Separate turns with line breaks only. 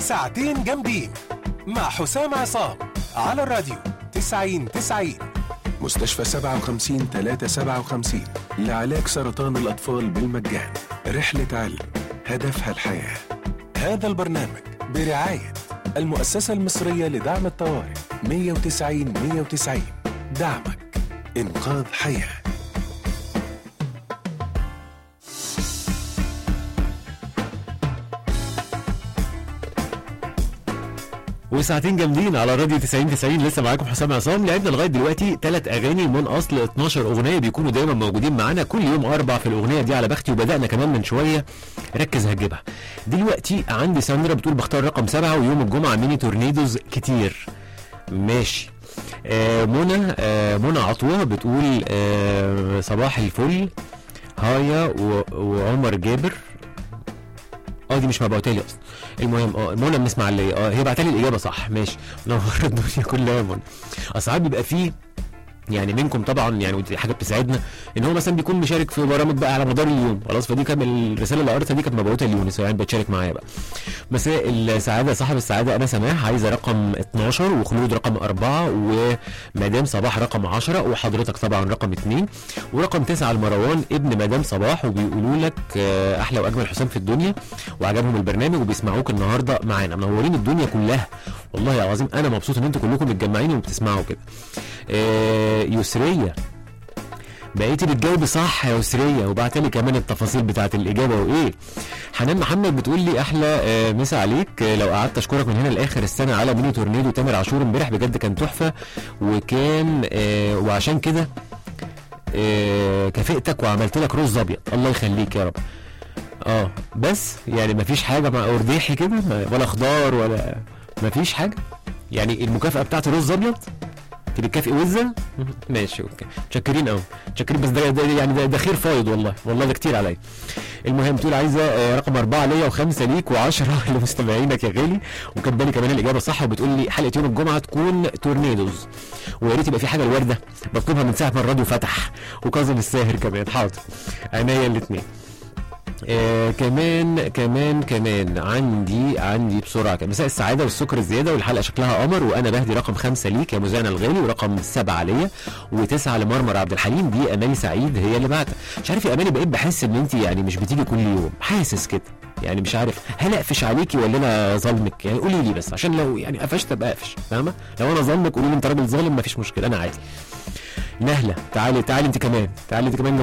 ساعتين جامدين مع حسام عصام على الراديو 90 90
مستشفى 57 357 لعلاج سرطان الأطفال بالمجان رحلة علم هدفها الحياة
هذا البرنامج برعاية المؤسسة المصرية لدعم الطوارئ 190 190 دعمك إنقاذ حياه
وساعتين جامدين على راديو 90 90 لسه معاكم حسام عصام لعبنا لغايه دلوقتي ثلاث اغاني من اصل 12 اغنيه بيكونوا دايما موجودين معانا كل يوم اربع في الاغنيه دي على بختي وبدانا كمان من شويه ركز هتجيبها دلوقتي عندي ساندرا بتقول بختار رقم سبعه ويوم الجمعه ميني تورنيدوز كتير ماشي آه منى آه منى عطوه بتقول آه صباح الفل هايا و- وعمر جابر اه دي مش مبعوتالي اصلا المهم اه منى من اسماعيليه اه هي بعتلي الاجابه صح ماشي منور الدنيا كلها يا منى اصل ساعات بيبقى فيه يعني منكم طبعا يعني ودي حاجه بتسعدنا ان هو مثلا بيكون مشارك في برامج بقى على مدار اليوم خلاص فدي كان الرساله اللي قريتها دي كانت مبعوثه ليونس يعني بتشارك معايا بقى مساء السعاده صاحب السعاده انا سماح عايزه رقم 12 وخلود رقم 4 ومدام صباح رقم 10 وحضرتك طبعا رقم 2 ورقم 9 لمروان ابن مدام صباح وبيقولوا لك آه، احلى واجمل حسام في الدنيا وعجبهم البرنامج وبيسمعوك النهارده معانا منورين الدنيا كلها والله العظيم انا مبسوط ان انتوا كلكم متجمعين وبتسمعوا كده آه، يسريه بقيتي بتجاوبي صح يا يسريه وبعت لي كمان التفاصيل بتاعت الاجابه وايه حنان محمد بتقول لي احلى آه، مسا عليك آه، لو قعدت اشكرك من هنا لاخر السنه على ميني تورنيدو تامر عاشور امبارح بجد كان تحفه وكان آه، وعشان كده آه، كافئتك وعملت لك رز ابيض الله يخليك يا رب اه بس يعني مفيش حاجه مع ارديحي كده ما- ولا خضار ولا مفيش حاجه يعني المكافاه بتاعت رز ابيض انت بتكافئي وزه ماشي اوكي متشكرين قوي متشكرين بس ده, ده يعني ده, ده خير فايض والله والله ده كتير عليا المهم تقول عايزه آه، رقم أربعة ليا وخمسة ليك وعشرة لمستمعينك يا غالي وكان بالي كمان الإجابة صح وبتقول لي حلقة يوم الجمعة تكون تورنيدوز ويا ريت يبقى في حاجة الوردة بطلبها من ساعة ما الراديو فتح وكاظم الساهر كمان حاضر عينيا الاتنين آه كمان كمان كمان عندي عندي بسرعه كمان مساء السعاده والسكر الزياده والحلقه شكلها قمر وانا بهدي رقم خمسه ليك يا مذيعنا الغالي ورقم سبعه ليا وتسعه لمرمر عبد الحليم دي اماني سعيد هي اللي بعتها مش عارف يا اماني بقيت بحس ان انت يعني مش بتيجي كل يوم حاسس كده يعني مش عارف هل اقفش عليكي ولا انا ظالمك يعني قولي لي بس عشان لو يعني قفشت ابقى اقفش فاهمه لو انا ظالمك قولي لي انت راجل ظالم مفيش مشكله انا عادي نهله تعالي تعالي انت كمان تعالي انت كمان